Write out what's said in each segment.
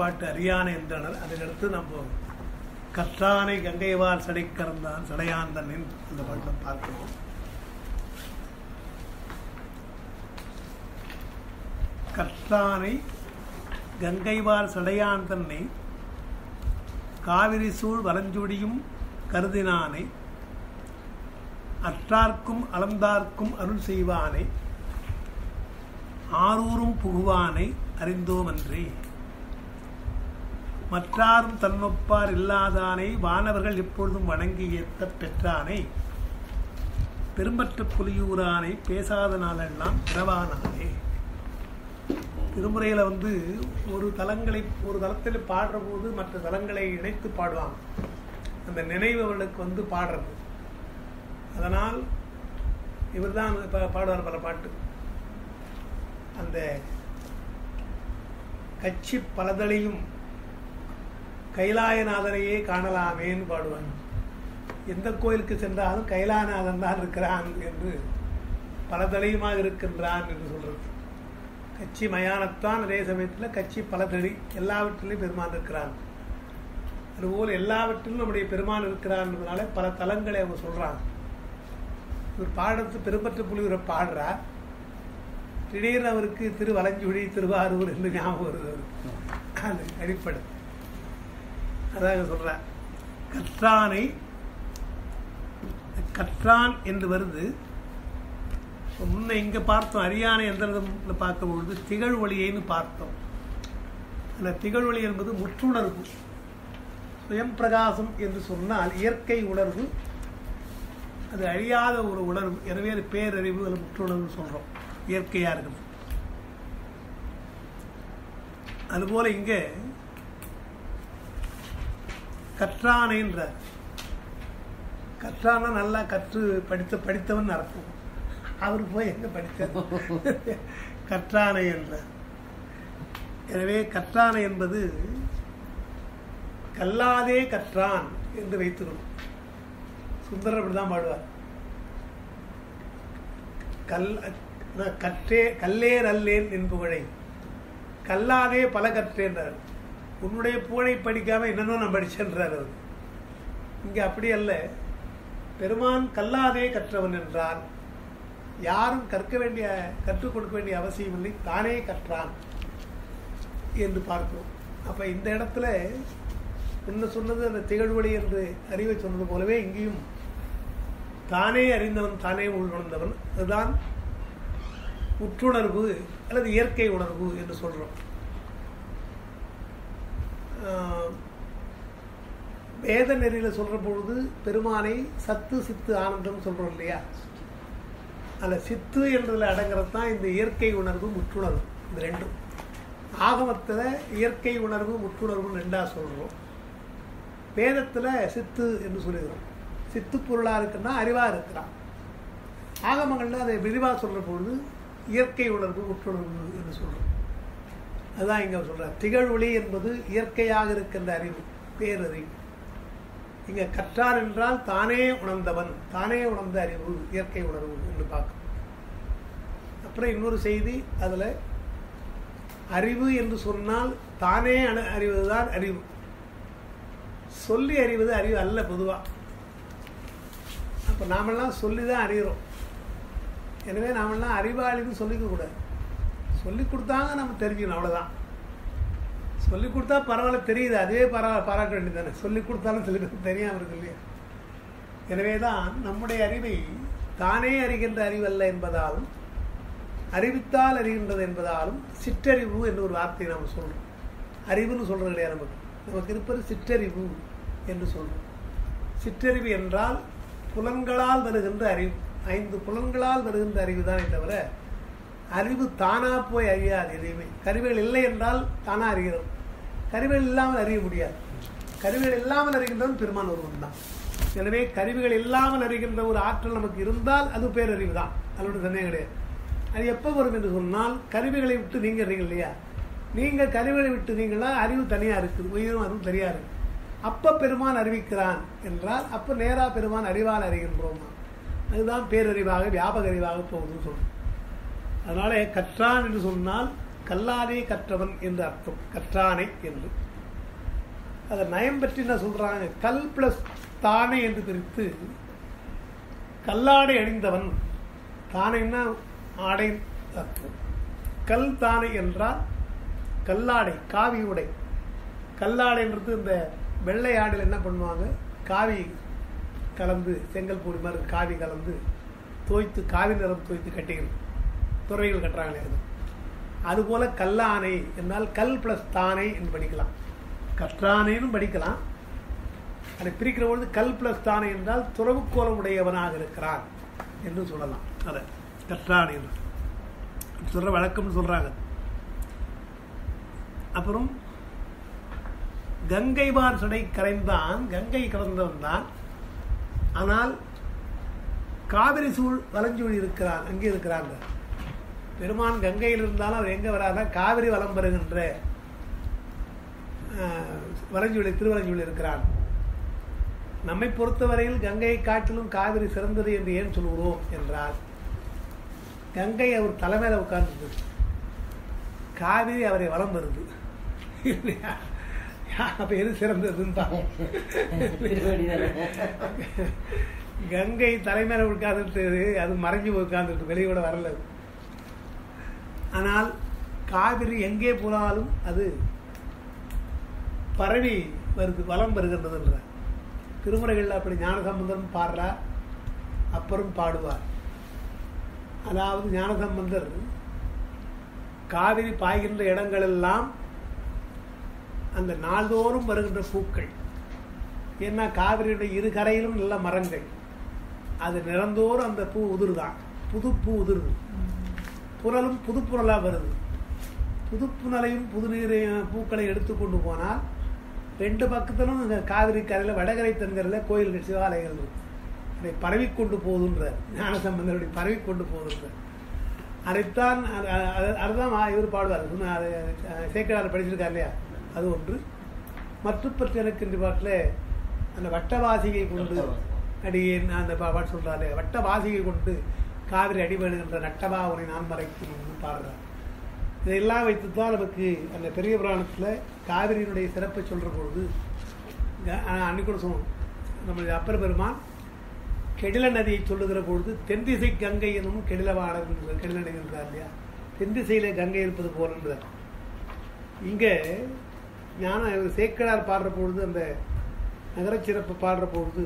பாட்டு அறியானை என்றனர் அதனடுத்து நம்ம கற்றானை கங்கைவார் சடை கறந்தான் சடையாந்தன் அந்த பாட்டை பார்க்கிறோம் கற்றானை கங்கைவார் சடையான் தன்னை காவிரி சூழ் வரஞ்சுடியும் கருதினானை அற்றார்க்கும் அளந்தார்க்கும் அருள் செய்வானை ஆரூரும் புகுவானை அறிந்தோமன்றி மற்றாரும் தன்னொப்பார் இல்லாதானை வானவர்கள் எப்பொழுதும் வணங்கி ஏத்த பெற்றானை பெரும்பற்ற புலியூரானை பேசாத நாளெல்லாம் பிறவானானே திருமுறையில் வந்து ஒரு தலங்களை ஒரு தலத்தில் பாடுற போது மற்ற தலங்களை இணைத்து பாடுவாங்க அந்த நினைவு அவர்களுக்கு வந்து பாடுறது அதனால் இவர் தான் பாடுவார் பல பாட்டு அந்த கட்சி பலதளையும் கைலாயநாதனையே காணலாமேன்னு பாடுவாங்க எந்த கோயிலுக்கு சென்றாலும் கைலாயநாதன் தான் இருக்கிறான் என்று பலதளையுமாக இருக்கின்றான் என்று சொல்றது கட்சி மயானத்தான் அதே சமயத்தில் கட்சி பலதளி எல்லாவற்றிலையும் பெருமான் இருக்கிறான் அதுபோல் எல்லாவற்றிலும் நம்முடைய பெருமான் இருக்கிறான்றதுனால பல தலங்களை அவங்க சொல்றாங்க இவர் பாடுறது பெரும்பற்ற புலியூரை பாடுறார் திடீர்னு அவருக்கு திரு வலஞ்சுழி திருவாரூர் என்று ஞாபகம் வருது அவருக்கு அது அடிப்படை அதாக சொல்ற கற்றானை கற்றான் என்று வருது முன்ன இங்க பார்த்தோம் அரியானை எந்திரத்தில் பார்க்கும்பொழுது திகழ் ஒளியைன்னு பார்த்தோம் அந்த திகழ் ஒளி என்பது முற்றுணர்வு சுயம் பிரகாசம் என்று சொன்னால் இயற்கை உணர்வு அது அழியாத ஒரு உணர்வு எனவே அது பேரறிவு அது முற்றுணர்வு சொல்றோம் இயற்கையா இருக்குது அதுபோல இங்க கற்றானைன்றார் கற்றானா நல்லா கற்று படித்த படித்தவன் அர்த்தம் அவர் போய் எங்க படித்தார் கற்றானை என்றார் எனவே கற்றானை என்பது கல்லாதே கற்றான் என்று வைத்துக்கணும் சுந்தரர் அப்படிதான் பாடுவார் கல் கற்றே கல்லேர் அல்லேன் என் புகழை கல்லாதே பல கற்றேன்றார் உன்னுடைய புகழை படிக்காம என்னென்னோ நான் படிச்சேன்றார் அவர் இங்க அப்படி அல்ல பெருமான் கல்லாதே கற்றவன் என்றால் யாரும் கற்க வேண்டிய கற்றுக் கொடுக்க வேண்டிய அவசியம் இல்லை தானே கற்றான் என்று பார்க்கிறோம் அப்ப இந்த இடத்துல என்ன சொன்னது அந்த திகழ்வழி என்று அறிவை சொன்னது போலவே இங்கேயும் தானே அறிந்தவன் தானே உள்நுழைந்தவன் அதுதான் உற்றுணர்வு அல்லது இயற்கை உணர்வு என்று சொல்றோம் வேத நெறியில சொல்ற பொழுது பெருமானை சத்து சித்து ஆனந்தம் சொல்றோம் இல்லையா அந்த சித்து என்றதுல அடங்குறது தான் இந்த இயற்கை உணர்வு முற்றுணர்வு இந்த ரெண்டும் ஆகமத்துல இயற்கை உணர்வு முற்றுணர்வு ரெண்டா சொல்றோம் வேதத்துல சித்து என்று சொல்லுகிறோம் சித்து பொருளா இருக்குன்னா அறிவா இருக்கிறான் ஆகமங்கள்ல அதை விரிவா சொல்ற பொழுது இயற்கை உணர்வு முற்றுணர்வு என்று சொல்றோம் அதுதான் இங்க சொல்ற திகழ்வொளி என்பது இயற்கையாக இருக்கின்ற அறிவு பேரறிவு இங்க கற்றார் என்றால் தானே உணர்ந்தவன் தானே உணர்ந்த அறிவு இயற்கை உணர்வு என்று பார்க்கணும் அப்புறம் இன்னொரு செய்தி அதுல அறிவு என்று சொன்னால் தானே அறிவதுதான் அறிவு சொல்லி அறிவது அறிவு அல்ல பொதுவா அப்ப நாமெல்லாம் சொல்லிதான் அறிகிறோம் எனவே நாமெல்லாம் அறிவாளின்னு சொல்லிக்க கூடாது சொல்லி கொடுத்தாங்க நம்ம தெரிஞ்சுக்கணும் அவ்வளவுதான் சொல்லி கொடுத்தா பரவாயில்ல தெரியுது அதுவே பரவாயில்ல பாராட்ட வேண்டியது தானே சொல்லி கொடுத்தாலும் சில பேருக்கு தெரியாம இருக்கு இல்லையா எனவே தான் நம்முடைய அறிவை தானே அறிகின்ற அறிவல்ல என்பதாலும் அறிவித்தால் அறிகின்றது என்பதாலும் சிற்றறிவு என்று ஒரு வார்த்தையை நாம் சொல்றோம் அறிவுன்னு சொல்றது கிடையாது நமக்கு நமக்கு இருப்பது சிற்றறிவு என்று சொல்றோம் சிற்றறிவு என்றால் புலன்களால் வருகின்ற அறிவு ஐந்து புலன்களால் வருகின்ற அறிவு தானே தவிர அறிவு தானா போய் அறியாது எதையுமே கருவிகள் இல்லை என்றால் தானா அறிகிறோம் கருவிகள் இல்லாமல் அறிய முடியாது கருவிகள் இல்லாமல் அறிகின்றவன் பெருமான் ஒருவன் தான் எனவே கருவிகள் இல்லாமல் அறிகின்ற ஒரு ஆற்றல் நமக்கு இருந்தால் அது பேரறிவு தான் அதோட சந்தேகம் கிடையாது அது எப்போ வரும் என்று சொன்னால் கருவிகளை விட்டு நீங்கிறீங்க இல்லையா நீங்க கருவிகளை விட்டு நீங்களா அறிவு தனியா இருக்குது உயிரும் அறிவு தனியா இருக்கு அப்ப பெருமான் அறிவிக்கிறான் என்றால் அப்ப நேரா பெருமான் அறிவால் அறிகின்றோமா அதுதான் பேரறிவாக வியாபக அறிவாக போகுதுன்னு சொல்றோம் அதனால கற்றான் என்று சொன்னால் கல்லானே கற்றவன் என்று அர்த்தம் கற்றானை என்று அதை நயம் பற்றி என்ன சொல்றாங்க கல் பிளஸ் தானே என்று பிரித்து கல்லாடை அணிந்தவன் தானைன்னா ஆடை அர்த்தம் கல் தானை என்றால் கல்லாடை காவி உடை கல்லாடைன்றது இந்த வெள்ளை ஆடையில் என்ன பண்ணுவாங்க காவி கலந்து செங்கல் பொடி மாதிரி காவி கலந்து தோய்த்து காவி நிறம் தோய்த்து கட்டிக்கிறது துறைகள் கட்டுறாங்களே அது அதுபோல கல்லானை என்றால் கல் பிளஸ் தானை என்று படிக்கலாம் கற்றானேன்னு படிக்கலாம் அதை பிரிக்கிற பொழுது கல் பிளஸ் தானை என்றால் துறவுக்கோலம் உடையவனாக இருக்கிறான் என்று சொல்லலாம் அதை கற்றான் என்று சொல்ற வழக்கம்னு சொல்றாங்க அப்புறம் கங்கைவார் சடை கரைந்தான் கங்கை கலந்தவன் தான் ஆனால் காவிரி சூழ் வலஞ்சூழி இருக்கிறான் அங்கே இருக்கிறான் பெருமான் கங்கையில் இருந்தாலும் அவர் எங்க வராதா காவிரி வலம் பெறுகின்ற ஆஹ், வலஞ்சூழி திருவலஞ்சூழி இருக்கிறான் நம்மை பொறுத்தவரையில் கங்கையை காட்டிலும் காவிரி சிறந்தது என்று ஏன் சொல்கிறோம் என்றால் கங்கை அவர் தலைமையில உட்கார்ந்தது காவிரி அவரை வலம் வருது இல்லையா அப்ப எது சிறந்ததுன்னு பார்ப்போம் திருவடி தானே. கங்கை தலைமையில உட்கார்ந்துட்டு அது மறைஞ்சு உட்கார்ந்துட்டு வெளியே கூட வரல அது. ஆனால் காவிரி எங்கே போனாலும் அது பரவி வருது வலம் வருகின்றதுன்ற திருமுறைகளில் அப்படி ஞானசம்பந்தரும் பாடுறார் அப்புறம் பாடுவார் அதாவது ஞானசம்பந்தர் காவிரி பாய்கின்ற இடங்களெல்லாம் அந்த நாள்தோறும் வருகின்ற பூக்கள் ஏன்னா காவிரியுடைய இரு கரையிலும் நல்ல மரங்கள் அது நிறந்தோறும் அந்த பூ உதிருதான் புது பூ உதிருது புனலும் புது புனலா வருது புது புனலையும் புது நீரையும் பூக்களை எடுத்துக்கொண்டு போனால் ரெண்டு பக்கத்திலும் இந்த காவிரி கரையில் வடகரை தென்கரையில் கோயில்கள் சிவாலயங்கள் இருக்கு அதை பரவிக்கொண்டு போகுதுன்ற ஞானசம்பந்தருடைய பரவிக்கொண்டு போகுதுன்ற அதைத்தான் அது- அது- அதுதான் மா- இவர் பாடுவார் சும்மா அது அஹ், சேக்கடார் படிச்சிருக்கார் இல்லையா அது ஒன்று மற்ற பற்றி எனக்கு இந்த பாட்டில் அந்த வட்டவாசிகை கொண்டு அடியேன் அந்த பா- பாட்டு சொல்றாரு வட்டவாசிகை கொண்டு காவிரி அடிபடுகின்ற நட்டவா உனை நான் மறைக்கணும்னு பாடுறார் இதையெல்லாம் வைத்து தான் நமக்கு அந்த பெரிய புராணத்தில் காவிரியினுடைய சிறப்பை சொல்கிற பொழுது க- ஆஹ் அன்னைக்கு கூட சொன்னோம் நம்மளுடைய அப்பர் பெருமான் கெடில நதியை சொல்லுகிற பொழுது தென்திசை கங்கை எனும் கெடிலவாடர் என்று கெடில நதி என்றார் இல்லையா தென்திசையிலே கங்கை இருப்பது போல் என்றார் இங்கே ஞான சேக்கடார் பாடுற பொழுது அந்த நகரச் சிறப்பு பாடுற பொழுது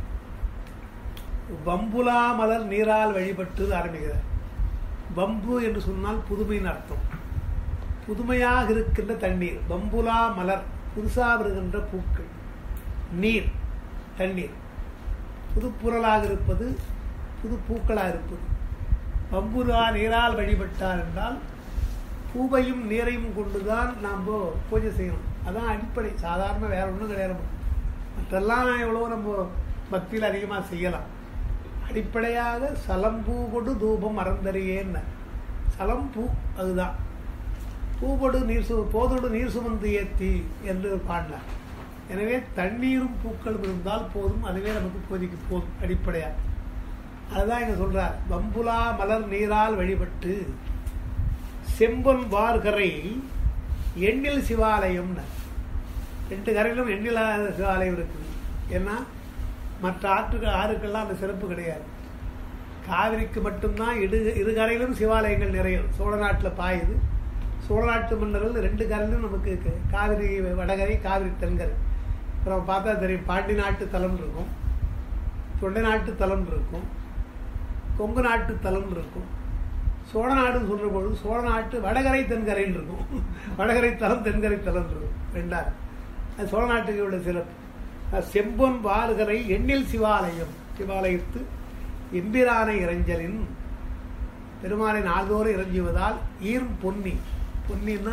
பம்புலா மலர் நீரால் வழிபட்டு ஆரம்பிக்கிறார் பம்பு என்று சொன்னால் புதுமையின் அர்த்தம் புதுமையாக இருக்கின்ற தண்ணீர் பம்புலா மலர் புதுசா வருகின்ற பூக்கள் நீர் தண்ணீர் புதுப்புறலாக இருப்பது புது பூக்களாக இருப்பது பம்புலா நீரால் வழிபட்டார் என்றால் பூவையும் நீரையும் கொண்டுதான் நாம் பூஜை செய்யணும் அதான் அடிப்படை சாதாரண வேற ஒன்றும் கிடையாது மற்றெல்லாம் எவ்வளோ நம்ம பக்தியில் அதிகமாக செய்யலாம் அடிப்படையாக சலம்பூ கொண்டு தூபம் மறந்தறியேன்னு சலம்பூ அதுதான் பூவொடு நீர் சு போதோடு நீர் சுமந்து ஏத்தி என்று பாடினார் எனவே தண்ணீரும் பூக்களும் இருந்தால் போதும் அதுவே நமக்கு இப்போதைக்கு போதும் அடிப்படையா அதுதான் இங்க சொல்றார் பம்புலா மலர் நீரால் வழிபட்டு செம்பொன் வார்கரை எண்ணில் சிவாலயம்னு ரெண்டு கரையிலும் எண்ணில்லாத சிவாலயம் இருக்குது ஏன்னா மற்ற ஆற்றுக்கு ஆறுக்கெல்லாம் அந்த சிறப்பு கிடையாது காவிரிக்கு மட்டும்தான் இடு இரு கரையிலும் சிவாலயங்கள் நிறைய சோழ நாட்டில் பாயுது சோழ நாட்டு மன்னர்கள் ரெண்டு கரையிலும் நமக்கு க- காவிரி வடகரை காவிரி தென்கரை இப்போ நம்ம பார்த்தா தெரியும் பாண்டி நாட்டு தலம் இருக்கும் தொண்டை நாட்டு தலம் இருக்கும் கொங்கு நாட்டு தலம் இருக்கும் சோழ நாடுன்னு சொல்ற பொழுது சோழ நாட்டு வடகரை தென்கரைன்னு இருக்கும் வடகரை தலம் தென்கரை தலம் இருக்கும் ரெண்டாறு அது சோழ நாட்டுக்கு உள்ள சிறப்பு அது செம்பொன் வார்கரை எண்ணில் சிவாலயம் சிவாலயத்து எம்பிரானை இறைஞ்சலின் பெருமானை நாள்தோறும் இறைஞ்சுவதால் ஈரும் பொன்னி பொன்னின்னா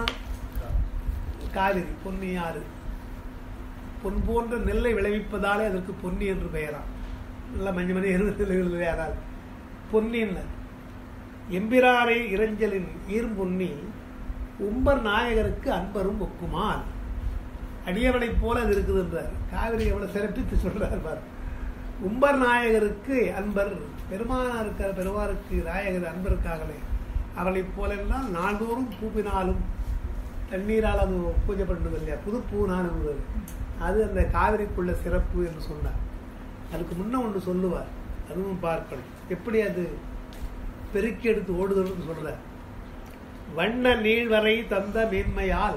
காவிரி பொன்னி ஆறு பொன் போன்ற நெல்லை விளைவிப்பதாலே அதற்கு பொன்னி என்று பெயராம் நல்ல மஞ்சள் மணி விளையாடால் பொன்னின்னு எம்பிராரை இறைஞ்சலின் ஈரும் பொன்னி உம்பர் நாயகருக்கு அன்பரும் ஒக்குமால் அடியவனைப் போல அது இருக்குது என்றார் காவிரி எவ்வளவு சிறப்பித்து சொல்றார் பார் உம்பர் நாயகருக்கு அன்பர் பெருமானா இருக்கிற பெருமாருக்கு நாயகர் அன்பருக்காகலே அவளைப் போலெல்லாம் நாள்தோறும் பூப்பினாலும் தண்ணீரால் அது பூஜை பண்ணுறது இல்லையா புது பூனாலும் அது அந்த காவிரிக்குள்ள சிறப்பு என்று சொன்னார் அதுக்கு முன்ன ஒன்று சொல்லுவார் அதுவும் பார்க்கணும் எப்படி அது பெருக்கி எடுத்து ஓடுதுன்னு சொல்றார் வண்ண நீழ்வரை தந்த மேன்மையால்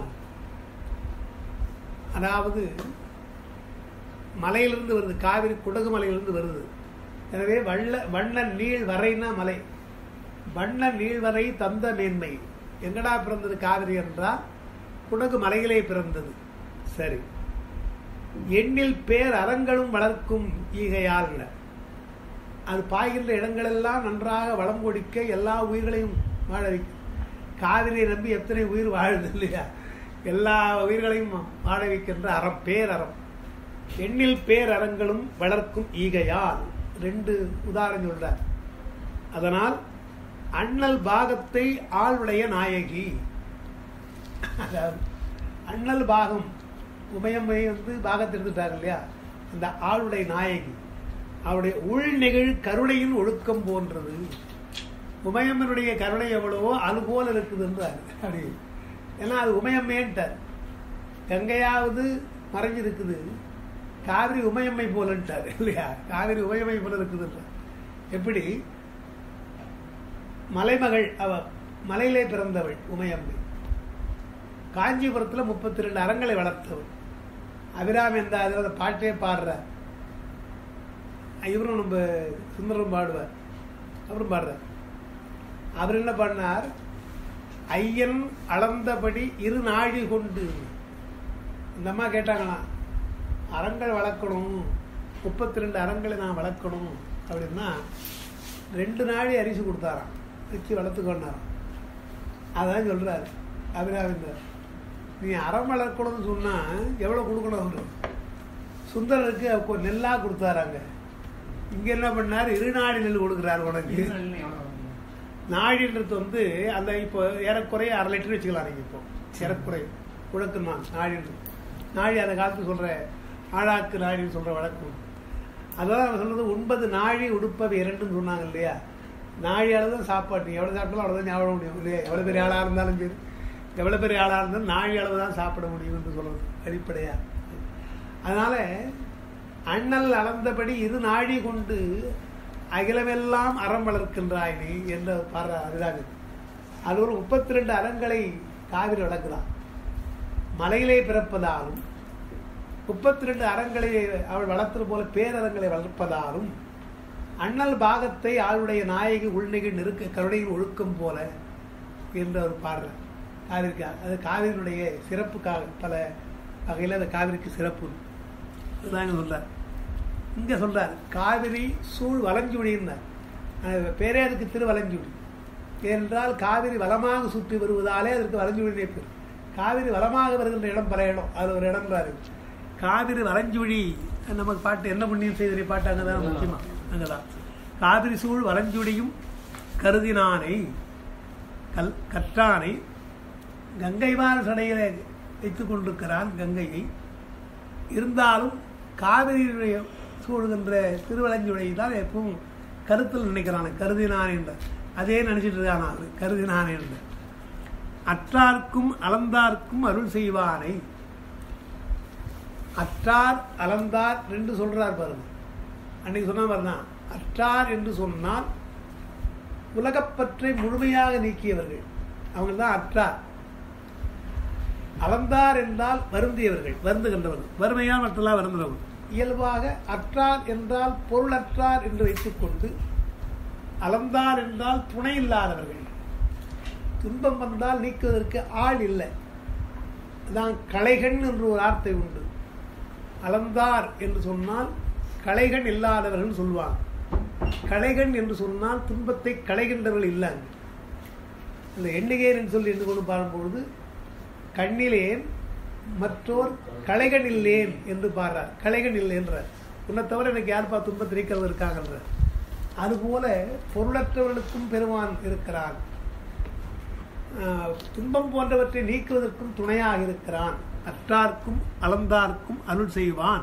அதாவது மலையிலிருந்து வருது காவிரி குடகு மலையிலிருந்து வருது எனவே வள்ள வண்ண நீள் வரைனா மலை வண்ண நீள்வரை தந்த மேன்மை எங்கடா பிறந்தது காவிரி என்றால் குடகு மலையிலே பிறந்தது சரி எண்ணில் பேர் அறங்களும் வளர்க்கும் ஈகையால் அது பாய்கின்ற இடங்களெல்லாம் நன்றாக வளம் கொடுக்க எல்லா உயிர்களையும் வாழ வைக்கும் காவிரியை நம்பி எத்தனை உயிர் வாழுது இல்லையா எல்லா உயிர்களையும் வாழ வைக்கின்ற அறம் பேரறம் எண்ணில் பேரறங்களும் வளர்க்கும் ஈகையால் ரெண்டு உதாரணம் சொல்றார் அதனால் அண்ணல் பாகத்தை ஆளுடைய நாயகி அதாவது அண்ணல் பாகம் உமையம்மை வந்து பாகத்தை எடுத்துட்டாங்க இல்லையா அந்த ஆளுடைய நாயகி அவருடைய உள் நெகிழ் கருணையின் ஒழுக்கம் போன்றது உமையம்மனுடைய கருணை எவ்வளவோ அது போல இருக்குதுன்றார் அப்படி ஏன்னா அது உமையம்மேன்ட்டார் கங்கையாவது மறைஞ்சிருக்குது காவிரி உமையம்மை போலன்ட்டார் இல்லையா காவிரி உமையம்மை போல இருக்குதுன்றார் எப்படி மலைமகள் அவ மலையிலே பிறந்தவள் உமையம்மை காஞ்சிபுரத்தில் முப்பத்தி ரெண்டு அறங்களை வளர்த்தவள் அபிராமி எந்த அதில் பாட்டே பாடுறார் இவரும் நம்ம சுந்தரம் பாடுவார் அவரும் பாடுறார் அவர் என்ன பண்ணார் ஐயன் அளந்தபடி இரு நாழி கொண்டு இந்த அம்மா கேட்டாங்களாம் அறங்கள் வளர்க்கணும் முப்பத்தி ரெண்டு அறங்களை நான் வளர்க்கணும் அப்படின்னா ரெண்டு நாழி அரிசி கொடுத்தாராம் வச்சு வளர்த்துக்கொண்டாராம் அதான் சொல்றாரு அபிராமிந்தார் நீ அறம் வளர்க்கணும்னு சொன்னா எவ்வளவு கொடுக்கணும் அவரு சுந்தரருக்கு அப்போ நெல்லா கொடுத்தாராங்க இங்க என்ன பண்ணார் இருநாடி நெல் கொடுக்குறாரு உனக்கு நாழின்றது வந்து அந்த இப்போ ஏறக்குறைய அரை லிட்டர் வச்சுக்கலாம் நீங்க இப்போ ஏறக்குறை உழக்குமா நாழின்றது நாழி அந்த காலத்து சொல்ற ஆழாக்கு நாழின்னு சொல்ற வழக்கம் அதான் அவன் சொன்னது ஒன்பது நாழி உடுப்பவை இரண்டுன்னு சொன்னாங்க இல்லையா நாழி அளவு தான் சாப்பாட்டு எவ்வளோ சாப்பிட்டாலும் அவ்வளோதான் ஞாபகம் முடியும் இல்லையா எவ்வளோ பெரிய ஆளாக இருந்தாலும் சரி எவ்வளோ பெரிய ஆளாக இருந்தாலும் நாழி அளவு தான் சாப்பிட முடியும் என்று சொல்றது அடிப்படையா அதனால அண்ணல் அளந்தபடி இரு நாழி கொண்டு அகிலமெல்லாம் அறம் வளர்க்கின்றாய் நீ என்ற பாடுற அதுதான் அது ஒரு முப்பத்தி ரெண்டு அறங்களை காவிரி வளர்க்குறான் மலையிலே பிறப்பதாலும் முப்பத்தி ரெண்டு அறங்களை அவள் வளர்த்தது போல பேரறங்களை வளர்ப்பதாலும் அண்ணல் பாகத்தை அவளுடைய நாயகி உள்நெகி நெருக்க கருணையில் ஒழுக்கம் போல என்று அவர் பாடுறார் காவிரிக்கு அது காவிரியினுடைய சிறப்புக்காக பல வகையில் அந்த காவிரிக்கு சிறப்பு அதுதாங்க சொல்றார் இங்க சொல்றார் காவிரி சூழ் வலஞ்சுடின்னார் பேரே அதுக்கு திருவலஞ்சுடி ஏனென்றால் காவிரி வளமாக சுற்றி வருவதாலே அதற்கு வலஞ்சுடினே பேர் காவிரி வளமாக வருகின்ற இடம் பல இடம் அது ஒரு இடம்ன்றாரு காவிரி வலஞ்சுழி நமக்கு பாட்டு என்ன புண்ணியம் செய்திரை பாட்டு அங்கதான் முக்கியமா அங்கதான் காவிரி சூழ் வலஞ்சுடியும் கருதினானை கல் கற்றானை கங்கைவார் சடையில வைத்துக் கொண்டிருக்கிறான் கங்கையை இருந்தாலும் காவிரியுடைய சூழ்கின்ற திருவலஞ்சுடையை தான் எப்பவும் கருத்தில் நினைக்கிறான் கருதினான் என்ற அதே நினைச்சிட்டு இருக்கான் அது கருதினான் என்ற அற்றார்க்கும் அளந்தார்க்கும் அருள் செய்வானை அற்றார் அளந்தார் ரெண்டு சொல்றார் பாருங்க அன்னைக்கு சொன்ன மாதிரி தான் அற்றார் என்று சொன்னால் உலகப்பற்றை முழுமையாக நீக்கியவர்கள் அவங்க தான் அற்றார் அளந்தார் என்றால் வருந்தியவர்கள் வருந்துகின்றவர்கள் வறுமையால் மற்றெல்லாம் வருந்துறவர்கள் இயல்பாக அற்றார் என்றால் பொருளற்றார் என்று வைத்துக்கொண்டு அளந்தார் என்றால் துணை இல்லாதவர்கள் துன்பம் வந்தால் நீக்குவதற்கு ஆள் இல்லை அதான் கலைகண் என்று ஒரு வார்த்தை உண்டு அளந்தார் என்று சொன்னால் கலைகண் இல்லாதவர்கள் சொல்வாங்க கலைகண் என்று சொன்னால் துன்பத்தை களைகின்றவர்கள் இல்லாங்க இந்த எண்ணிகேன் சொல்லி எண்ணு கொண்டு பார்க்கும்பொழுது கண்ணிலேன் மற்றோர் கலைகன் இல்லேன் என்று பாடுறார் கலைகன் இல்லை என்றார் உன்னை தவிர எனக்கு யாருப்பா துன்பத்தை நீக்கிறவர் இருக்காங்கன்ற அதுபோல பொருளற்றவர்களுக்கும் பெருமான் இருக்கிறான் துன்பம் போன்றவற்றை நீக்குவதற்கும் துணையாக இருக்கிறான் அற்றார்க்கும் அளந்தார்க்கும் அருள் செய்வான்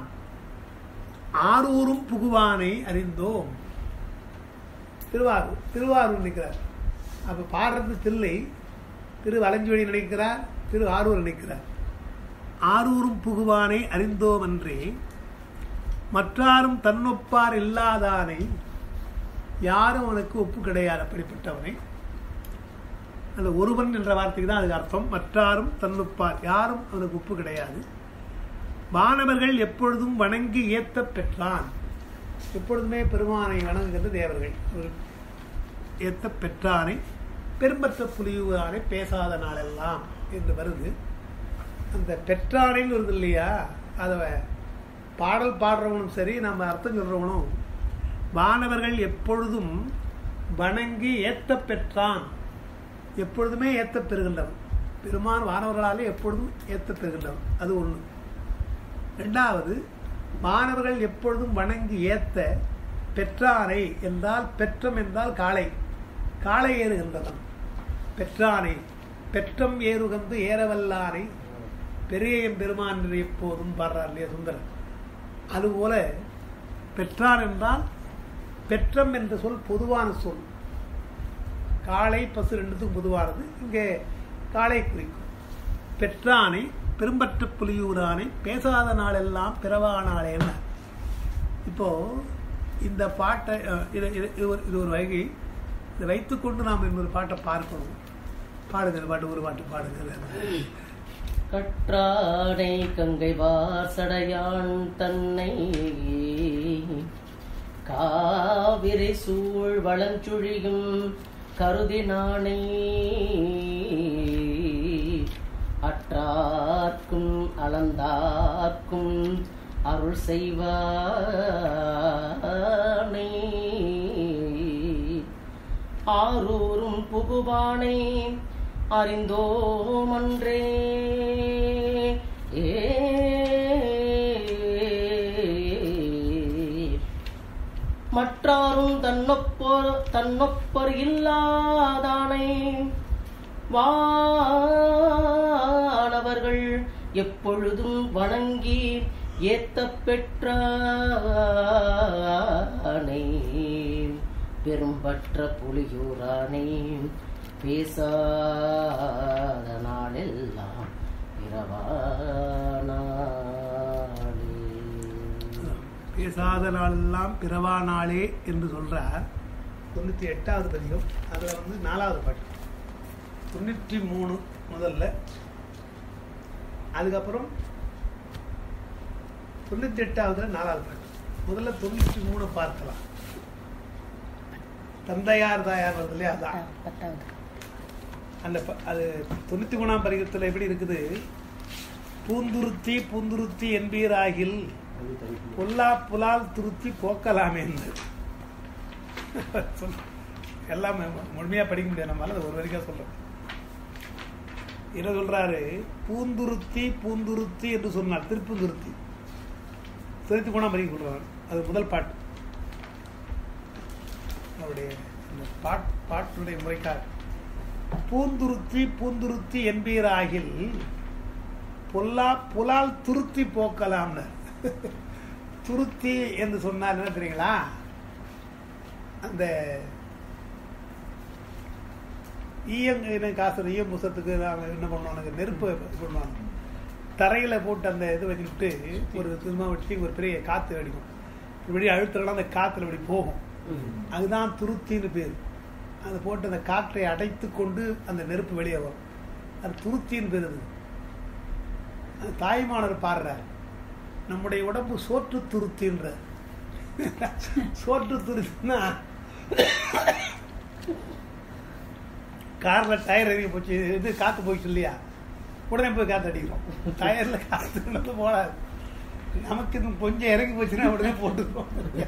ஆரூரும் புகுவானை அறிந்தோம் திருவாரூர் திருவாரூர் நிற்கிறார் அப்போ பாடுறது தில்லை திரு வலஞ்சுவடி நினைக்கிறார் திரு ஆரூர் நினைக்கிறார் ஆரூரும் புகுவானை அறிந்தோமன்றே மற்றாரும் தன்னொப்பார் இல்லாதானை யாரும் அவனுக்கு ஒப்பு கிடையாது அப்படிப்பட்டவனை அந்த ஒருவன் என்ற வார்த்தைக்கு தான் அதுக்கு அர்த்தம் மற்றாரும் தன்னொப்பார் யாரும் அவனுக்கு ஒப்பு கிடையாது வானவர்கள் எப்பொழுதும் வணங்கி ஏத்த பெற்றான் எப்பொழுதுமே பெருமானை வணங்குகின்ற தேவர்கள் அவர்கள் ஏத்த பெற்றானை பெரும்பற்ற புலியுவானை பேசாத நாளெல்லாம் என்று வருது அந்த பெற்றானைன்னு வருது இல்லையா அதை பாடல் பாடுறவனும் சரி நம்ம அர்த்தம் சொல்றவனும் வானவர்கள் எப்பொழுதும் வணங்கி ஏத்த பெற்றான் எப்பொழுதுமே ஏத்த பெறுகின்றவன் பெருமான் வானவர்களாலே எப்பொழுதும் ஏத்த பெறுகின்றவன் அது ஒன்று ரெண்டாவது மாணவர்கள் எப்பொழுதும் வணங்கி ஏத்த பெற்றானை என்றால் பெற்றம் என்றால் காளை காளை ஏறுகின்றவன் பெற்றானை பெற்றம் ஏறுகந்து ஏறவல்லானை பெரிய பெருமான் என்று எப்போதும் பாடுறார் இல்லையா சுந்தரன் அதுபோல பெற்றான் என்றால் பெற்றம் என்ற சொல் பொதுவான சொல் காளை பசு ரெண்டுத்துக்கும் பொதுவானது இங்கே காளை குறிக்கும் பெற்றானை பெரும்பற்ற புலியூரானை பேசாத நாளெல்லாம் பிறவா நாளேன்னு இப்போ இந்த பாட்டை அஹ், இது இது இது ஒரு இது ஒரு வகை இதை வைத்துக்கொண்டு நாம் இன்னொரு பாட்டை பார்க்கணும் பாடுங்க இந்த பாட்டு ஒரு பாட்டு பாடுங்க கற்றானை கங்கை வாசடையான் தன்னை காவிரி சூழ் வளஞ்சுழியும் கருதினானை அற்றார்க்கும் அளந்தார்க்கும் அருள் செய்வானை ஆரூரும் புகுவானை அறிந்தோமன்றே ஏ மற்றாரும் தன்னொப்பர் தன்னொப்பர் இல்லாதானை வானவர்கள் எப்பொழுதும் வணங்கி ஏத்த பெற்றானை பெரும்பற்ற புலியூரானை பேசாத நாளெல்லாம் இரவானாளே பேசாத நாளெல்லாம் பிறவா நாளே என்று சொல்றார் தொண்ணூற்றி எட்டாவது பதிகம் அதில் வந்து நாலாவது பாட்டு தொண்ணூற்றி மூணு முதல்ல அதுக்கப்புறம் தொண்ணூற்றி எட்டாவதுல நாலாவது பாட்டு முதல்ல தொண்ணூற்றி மூணு பார்க்கலாம் தந்தையார் தாயார் வருது இல்லையா அதான் பத்தாவது அந்த ப- அது தொண்ணூற்றி மூணாம் பதிகத்தில் எப்படி இருக்குது பூந்துருத்தி பூந்துருத்தி என்பீராகில் பொல்லா புலால் துருத்தி போக்கலாமே எல்லாமே முழுமையாக படிக்க முடியாது நம்மளால அது ஒரு வரைக்கும் சொல்றேன் என்ன சொல்றாரு பூந்துருத்தி பூந்துருத்தி என்று சொன்னார் திருப்பந்துருத்தி திருத்தி போனா படிக்க சொல்றாரு அது முதல் பாட்டு அவருடைய இந்த பாட் பாட்டுடைய முறைக்காக பூந்துருத்தி பூந்துருத்தி என்பீராகில் பொல்லா புலால் துருத்தி போக்கலாம்னு துருத்தி என்று சொன்னால் என்ன தெரியுங்களா அந்த ஈயங்க காசு ஈயம் புசத்துக்கு நாம என்ன பண்ணுவானுங்க நெருப்பு பண்ணுவாங்க தரையில போட்டு அந்த இது வச்சுக்கிட்டு ஒரு திரும்ப வச்சு ஒரு பெரிய காத்து அடிக்கும் இப்படி அழுத்தலாம் அந்த காத்துல இப்படி போகும் அதுதான் துருத்தின்னு பேர் அதை போட்டு அந்த காற்றை அடைத்து கொண்டு அந்த நெருப்பு வெளியே வரும் அது துருத்தின்னு பேர் அது அது தாய்மானர் பாடுறார் நம்முடைய உடம்பு சோற்று துருத்தின்ற சோற்று துருத்தின்னா கார்ல டயர் இறங்கி போச்சு இது காத்து போயிடுச்சு இல்லையா உடனே போய் காத்து அடிக்கிறோம் டயர்ல காத்து நடந்து போடாது நமக்கு இது கொஞ்சம் இறங்கி போச்சுன்னா உடனே போட்டுக்கிறோம்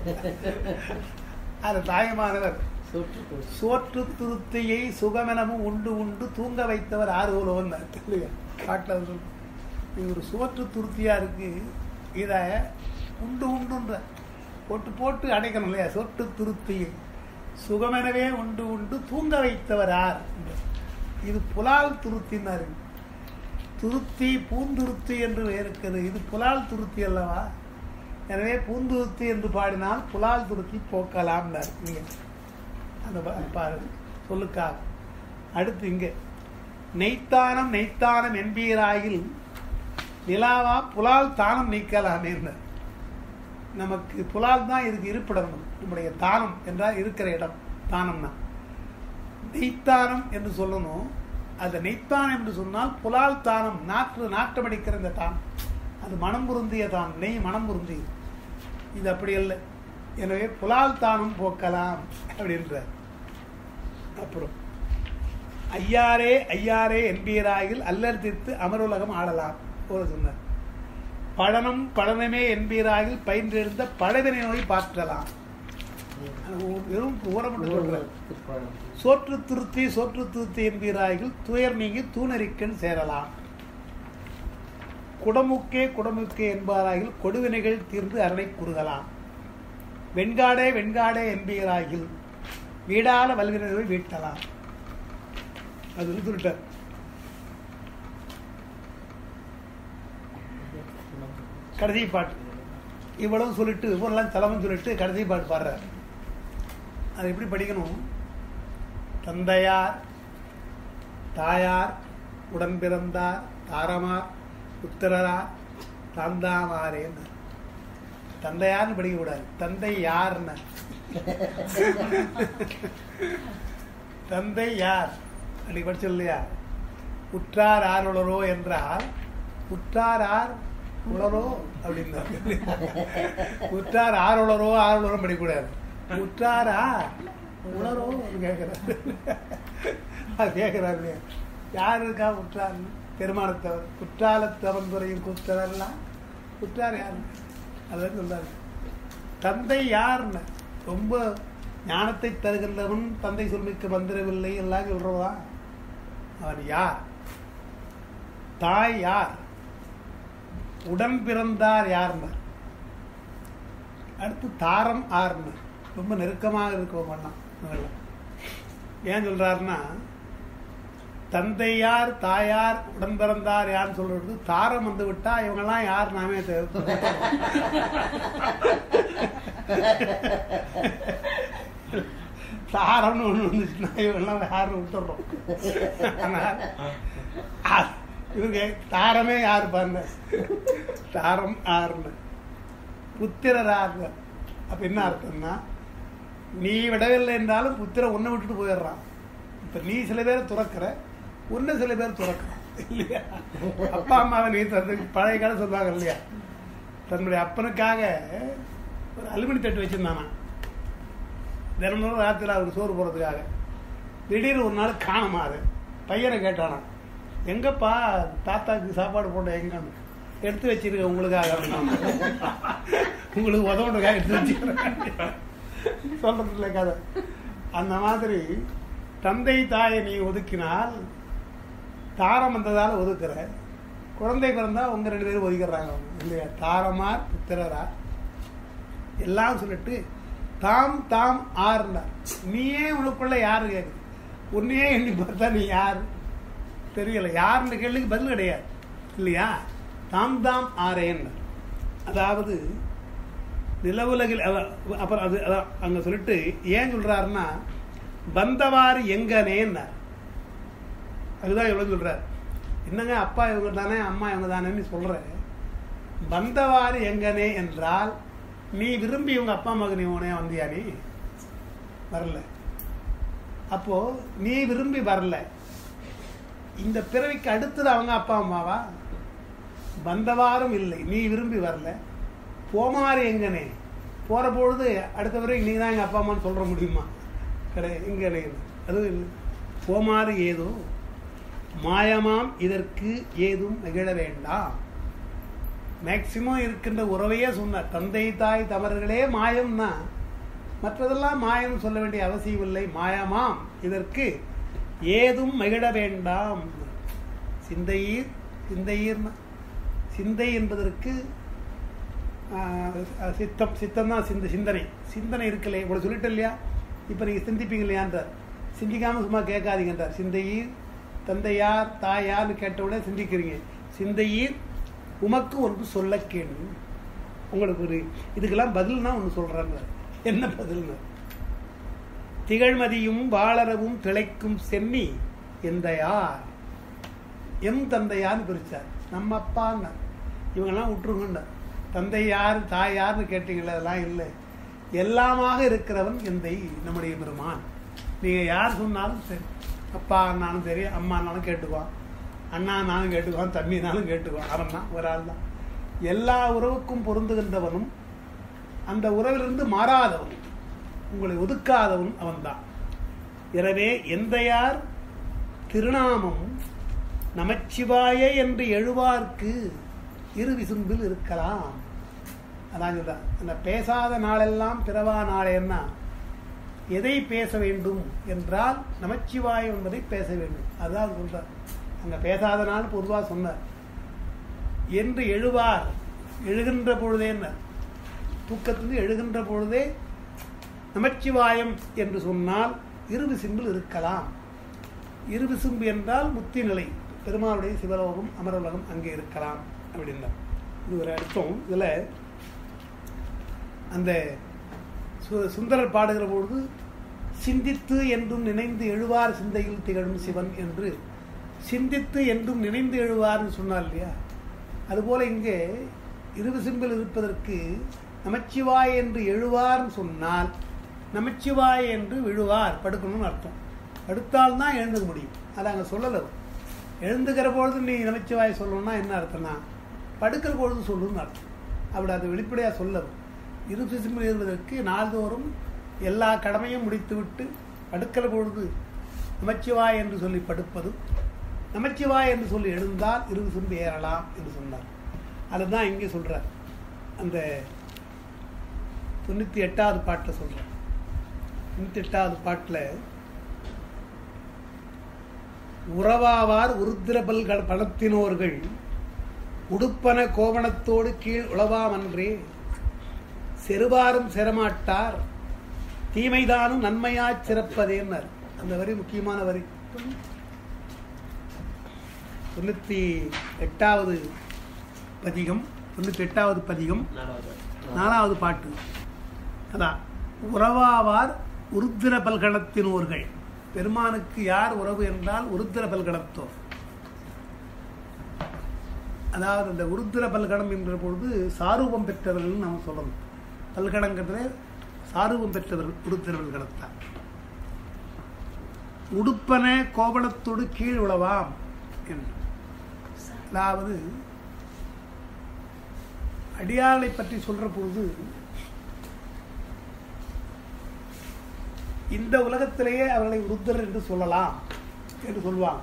அது தாயமானவர் சோற்றுக்கோள் சோற்று துருத்தியை சுகமெனவும் உண்டு உண்டு தூங்க வைத்தவர் ஆர்வலோன்னு இல்லையா காட்டில் சொல்லு இது ஒரு சோற்று துருத்தியா இருக்கு இதை உண்டு உண்டுன்ற போட்டு போட்டு அடைக்கணும் இல்லையா சோற்று துருத்தியை சுகமெனவே உண்டு உண்டு தூங்க வைத்தவர் யார் இது புலால் துருத்தின்னாரு துருத்தி பூந்துருத்தி என்று இருக்கிறது இது புலால் துருத்தி அல்லவா எனவே பூந்துருத்தி என்று பாடினால் புலால் துருத்தி போக்கலாம்னார் நீங்க அந்த பா- பாரு சொல்லுக்கா அடுத்து இங்க நெய்த்தானம் நெய்த்தானம் என்பீராயில் நிலாவா புலால் தானம் நீக்கலாமே நமக்கு புலால் தான் இதுக்கு இருப்பிடம் நம்முடைய தானம் என்றால் இருக்கிற இடம் தானம்னா நெய்த்தானம் என்று சொல்லணும் அந்த நெய்த்தானம் என்று சொன்னால் புலால் தானம் நாற்று நாற்றமடிக்கிற இந்த தானம் அது மனம் பொருந்திய தானம் நெய் மனம் பொருந்தியது இது அப்படி அல்ல எனவே புலால் தானம் போக்கலாம் அப்படின்றார் அப்புறம் ஐயாரே ஐயாரே என்பீராயில் அல்லர் தீர்த்து அமருலகம் ஆடலாம் போல சொன்னார் பழனம் பழனமே என்பீராயில் பயின்றிருந்த பழவினை நோய் பாற்றலாம் வெறும் ஊரப்பட்டு சொல்றார் திருப்பழம் சோற்று திருத்தி சோற்று திருத்தி என்பீராயில் துயர் நீங்கி தூணறிக்கண் சேரலாம் குடமுக்கே குடமுக்கே என்பாராயில் கொடுவினைகள் தீர்ந்து அரணை குறுகலாம் வெண்காடே வெண்காடே என்பீராயில் வீடால வல்வினை வீட்டலாம் அது வந்து சொல்லிட்டார் கடைசி பாட்டு இவ்வளவு சொல்லிட்டு இவ்வளவு தலைவன் சொல்லிட்டு கடைசி பாட்டு பாடுறார் அது எப்படி படிக்கணும் தந்தையார் தாயார் உடன் பிறந்தார் தாரமார் புத்திரரார் தாந்தாமாரேன்னு தந்தையார்னு படிக்க கூடாது தந்தை யார்னு தந்தை யார் அன்னைக்கு படிச்சோம் இல்லையா உற்றார் ஆர் உளரோ என்றால் உற்றார் ஆர் உளரோ அப்படின்னாரு உற்றார் ஆர் உளரோ ஆர் உளரோ படிக்கக்கூடாது உற்றார் ஆர் உளரோ கேட்கிறாரு அது கேட்கிறாரு இல்லையா யார் இருக்கா உற்றார் பெருமானத்தவர் குற்றாலத்தவன் துறையும் குற்றரெல்லாம் குற்றார் யார் அதான் சொல்றாரு தந்தை யாருன்னு ரொம்ப ஞானத்தை தருகின்றவன் தந்தை சொல்மிக்க வந்துடவில்லை எல்லாம் சொல்றவா அவன் யார் தாய் யார் உடன் பிறந்தார் யார்னர் அடுத்து தாரம் ஆர்னர் ரொம்ப நெருக்கமாக இருக்கவங்கலாம் இவங்கெல்லாம் ஏன் சொல்றாருன்னா தந்தையார் தாயார் உடன் பிறந்தார் யார்னு சொல்றது தாரம் வந்து விட்டா இவங்கெல்லாம் யார் நாமே தெ- தாரம்னு ஒண்ணு வந்துச்சுன்னா இவங்கெல்லாம் யாரும் விட்டுறோம் ஆனால் ஆ- இவங்க தாரமே யார் பாருங்க தாரம் ஆறுன்னு புத்திரராக அப்ப என்ன அர்த்தம்னா நீ விடவில்லை என்றாலும் புத்திர உன்னை விட்டுட்டு போயிடுறான் இப்ப நீ சில பேரை துறக்கிற உன்னை சில பேர் துறக்கிற இல்லையா அப்பா அம்மாவை நீ தந்து பழைய காலம் சொல்லுவாங்க இல்லையா தன்னுடைய அப்பனுக்காக ஒரு அலுமினி தட்டு வச்சிருந்தானா தினமும் ராத்திரி அவருக்கு சோறு போடுறதுக்காக திடீர்னு ஒரு நாள் காணமாறு பையனை கேட்டானா எங்கப்பா தாத்தாக்கு சாப்பாடு போட்ட எங்கன்னு எடுத்து வச்சிருக்க உங்களுக்காக அப்படின்னா. உங்களுக்கு உதவுறதுக்காக எடுத்து வச்சிருக்கேன் சொல்றது இல்லை கதை அந்த மாதிரி தந்தை தாயை நீ ஒதுக்கினால் தாரம் வந்ததால ஒதுக்குற குழந்தை பிறந்தா உங்க ரெண்டு பேரும் ஒதுக்கிடுறாங்க அவங்க. இல்லையா தாரமார் புத்திரரார் எல்லாம் சொல்லிட்டு தாம் தாம் ஆறுனா நீயே உனக்குள்ள யாரு கேக்குது உன்னையே எண்ணி பார்த்தா நீ யார் தெரியல யாருன்னு கேள்விக்கு பதில் கிடையாது இல்லையா தாம் தாம் ஆரேன்னு அதாவது நிலவுலகில் அத- அப்புறம் அது அதான் அங்க சொல்லிட்டு ஏன் சொல்றாருன்னா வந்தவாறு எங்கனேன்னார் அதுதான் இவ்வளவு சொல்றாரு என்னங்க அப்பா இவங்க தானே அம்மா இவங்க தானேன்னு சொல்ற வந்தவாறு எங்கனே என்றால் நீ விரும்பி இவங்க அப்பா அம்மாவுக்கு நீ உனே வந்தியா நீ வரல அப்போ நீ விரும்பி வரல இந்த பிறவிக்கு அடுத்தது அவங்க அப்பா அம்மாவா வந்தவாறும் இல்லை நீ விரும்பி வரல போமாறு எங்கனே போற பொழுது அடுத்த பிறகு நீ தான் எங்க அப்பா அம்மான்னு சொல்ற முடியுமா கிடையாது இங்கே அது இல்லை. போமாறு ஏதோ மாயமாம் இதற்கு ஏதும் நிகழ வேண்டாம் மேக்சிமம் இருக்கின்ற உறவையே சொன்னார் தந்தை தாய் தவறுகளே மாயம்னா மற்றதெல்லாம் மாயம் சொல்ல வேண்டிய அவசியம் இல்லை மாயமாம் இதற்கு ஏதும் மகிழ வேண்டாம் சிந்தையீர் சிந்தையீர்னா சிந்தை என்பதற்கு ஆஹ், சித்தம் சித்தம் தான் சிந்த சிந்தனை சிந்தனை இருக்குல்லையே இவ்வளவு சொல்லிட்டு இல்லையா இப்போ நீங்க சிந்திப்பீங்க இல்லையான்றார் சிந்திக்காம சும்மா கேட்காதீங்கன்றார் சிந்தையீர் தந்தையார் தாயார்னு கேட்ட உடனே சிந்திக்கிறீங்க சிந்தையீர் உமக்கு ஒன்று சொல்ல கேள்வி உங்களுக்கு ஒரு இதுக்கெல்லாம் பதில்னா ஒன்று சொல்றாங்க என்ன பதில்னு திகழ்மதியும் வாளரவும் திளைக்கும் சென்னி எந்தையார் எம் தந்தையார்னு பிரிச்சார் நம்ம அப்பான்னு இவங்கெல்லாம் விட்டுருங்கண்ட தந்தை யார் தாய் யாருன்னு கேட்டீங்களே அதெல்லாம் இல்லை எல்லாமாக இருக்கிறவன் எந்தை நம்முடைய பெருமான் நீங்கள் யார் சொன்னாலும் சரி அப்பா அண்ணாலும் சரி அம்மானாலும் கேட்டுக்குவான் அண்ணானாலும் கேட்டுக்குவான் தம்பினாலும் கேட்டுக்குவான் அவன் தான் ஒரு ஆள் தான் எல்லா உறவுக்கும் பொருந்துகின்றவனும் அந்த உறவிலிருந்து மாறாதவன் உங்களை ஒதுக்காதவன் அவன்தான் எனவே எந்தையார் திருநாமம் நமச்சிவாய என்று எழுவார்க்கு இரு விசும்பில் இருக்கலாம் அதான் சொல்றேன் அந்த பேசாத நாளெல்லாம் பிறவா நாளேன்னா எதை பேச வேண்டும் என்றால் நமச்சிவாயம் என்பதை பேச வேண்டும் அதுதான் சொல்றார் அங்கே பேசாத நாள் பொதுவாக சொன்னார் என்று எழுவார் எழுகின்ற பொழுதே தூக்கத்திலிருந்து எழுகின்ற பொழுதே நமச்சிவாயம் என்று சொன்னால் இரு விசும்பில் இருக்கலாம் இரு விசும்பு என்றால் முத்தி நிலை பெருமாளுடைய சிவலோகம் அமரலோகம் அங்கே இருக்கலாம் அப்படின்னா இது ஒரு அர்த்தம் இதில் அந்த சு- சுந்தரர் பாடுகிற பொழுது சிந்தித்து என்றும் நினைந்து எழுவார் சிந்தையில் திகழும் சிவன் என்று சிந்தித்து என்றும் நினைந்து எழுவார்னு சொன்னார் இல்லையா அதுபோல இங்கே இருவிசும்பில் இருப்பதற்கு நமச்சிவாய் என்று எழுவார்னு சொன்னால் நமச்சிவாய் என்று விழுவார் படுக்கணும்னு அர்த்தம் படுத்தால்தான் எழுந்துக்க முடியும் அதை அங்கே சொல்லலை அவர். எழுந்துக்கிற பொழுது நீ நமச்சிவாய் சொல்லணும்னா என்ன அர்த்தம்னா படுக்கிற பொழுது சொல்லுன்னு அர்த்தம் அப்படி அதை வெளிப்படையாக சொல்லவர் இரு விசும்பில் இருப்பதற்கு நாள்தோறும் எல்லா கடமையும் முடித்துவிட்டு படுக்கிற பொழுது நமச்சிவாய் என்று சொல்லி படுப்பதும் நமச்சிவாய் என்று சொல்லி எழுந்தால் இரு விசும்பு ஏறலாம் என்று சொன்னார் அதுதான் இங்கே சொல்றார் அந்த தொண்ணூற்றி எட்டாவது பாட்டில் சொல்கிறார் தொண்ணூற்றி எட்டாவது பாட்டில் உறவாவார் உருத்திரபல் பணத்தினோர்கள் உடுப்பன கோவணத்தோடு கீழ் உளவாமன்றே செருவாரும் செரமாட்டார் தீமைதானும் நன்மையாச் சிறப்பதேன்னர் அந்த வரி முக்கியமான வரி தொண்ணூற்றி எட்டாவது பதிகம் தொண்ணூற்றி எட்டாவது பதிகம் நாலாவது பாட்டு அதான் உறவாவார் உருத்திர பல்கணத்தினோர்கள் பெருமானுக்கு யார் உறவு என்றால் உருத்திர பல்கணத்தோர் அதாவது இந்த உருத்திர பல்கணம் என்ற பொழுது சாரூபம் பெற்றவர்கள் நம்ம சொல்லணும் பல்கணங்கிறதுல சாரூபம் பெற்றவர்கள் உருத்திர பல்கணத்தார் உடுப்பன கோவணத்தோடு கீழ் உழவாம் என்று அதாவது அடியாளை பற்றி சொல்ற பொழுது இந்த உலகத்திலேயே அவர்களை ருத்தர் என்று சொல்லலாம் என்று சொல்வாங்க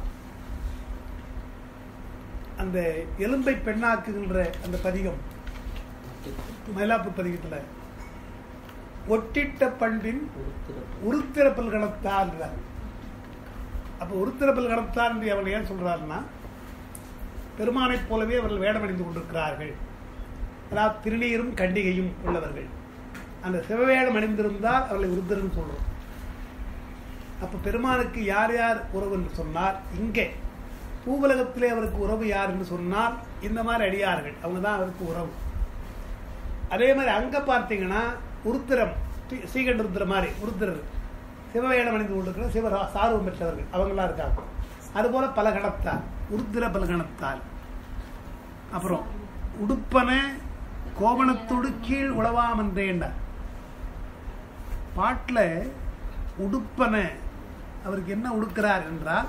அந்த எலும்பை பெண்ணாக்குகின்ற அந்த பதிகம் மயிலாப்பு பதிகத்துல ஒட்டிட்ட பண்பின் உருத்திர பல்கணத்தான் அப்ப உருத்திர பல்கணத்தான் என்று அவர் ஏன் சொல்றாருன்னா பெருமானைப் போலவே அவர்கள் வேடமணிந்து கொண்டிருக்கிறார்கள் அதாவது திருநீரும் கண்டிகையும் உள்ளவர்கள் அந்த சிவவேடம் அணிந்திருந்தால் அவர்களை விருத்தர்னு சொல்றோம் அப்ப பெருமானுக்கு யார் யார் உறவு என்று சொன்னார் இங்கே பூவுலகத்திலே அவருக்கு உறவு யார் என்று சொன்னால் இந்த மாதிரி அடியார்கள் அவங்க தான் அவருக்கு உறவு அதே மாதிரி அங்க பார்த்தீங்கன்னா உருத்திரம் ஸ்ரீ- ஸ்ரீகண்டருத்திர மாதிரி உருத்திரர் சிவவேடம் அணிந்து கொண்டிருக்கிற சிவ சார்வம் பெற்றவர்கள் அவங்களாம் இருக்காங்க அதுபோல பல கணத்தார் உருத்திர பல கணத்தார் அப்புறம் உடுப்பன கோவணத்தோடு கீழ் உழவாமன்றேண்டார் பாட்டில் உடுப்பன அவருக்கு என்ன உடுக்கிறார் என்றால்